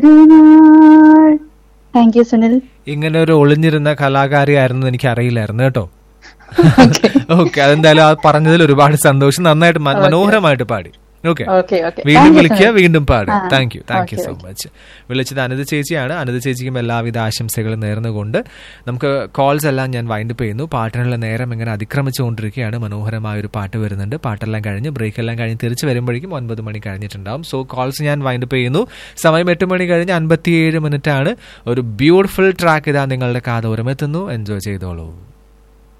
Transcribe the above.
thank you Sunil ഇങ്ങനെ ഒരു ഒളിഞ്ഞിരുന്ന കലാകാരിയായിരുന്നു എനിക്ക് അറിയില്ലായിരുന്നു കേട്ടോ ഓക്കെ അതെന്തായാലും ആ പറഞ്ഞതിൽ ഒരുപാട് സന്തോഷം നന്നായിട്ട് മ- മനോഹരമായിട്ട് പാടി ഓക്കെ ഓക്കെ ഓക്കെ വീണ്ടും വിളിക്കുക വീണ്ടും പാടുക ah, thank you thank you okay, so much വിളിച്ചത് അനിത ചേച്ചിയാണ് അനിത ചേച്ചിക്കും എല്ലാവിധ ആശംസകളും നേർന്നുകൊണ്ട് നമുക്ക് കോൾസ് എല്ലാം ഞാൻ വൈൻഡപ്പ് ചെയ്യുന്നു പാട്ടിനുള്ള നേരം ഇങ്ങനെ അതിക്രമിച്ചുകൊണ്ടിരിക്കുകയാണ് മനോഹരമായ ഒരു പാട്ട് വരുന്നുണ്ട് പാട്ടെല്ലാം കഴിഞ്ഞ് ബ്രേക്ക് എല്ലാം കഴിഞ്ഞ് തിരിച്ച് വരുമ്പോഴേക്കും ഒൻപത് മണി കഴിഞ്ഞിട്ടുണ്ടാവും സോ കോൾസ് ഞാൻ വൈൻഡപ്പ് ചെയ്യുന്നു സമയം എട്ട് മണി കഴിഞ്ഞ് അൻപത്തിയേഴ് മിനിറ്റ് ആണ് ഒരു ബ്യൂട്ടിഫുൾ ട്രാക്ക് ഇതാ നിങ്ങളുടെ കാതോരം എത്തുന്നു എൻജോയ് ചെയ്തോളൂ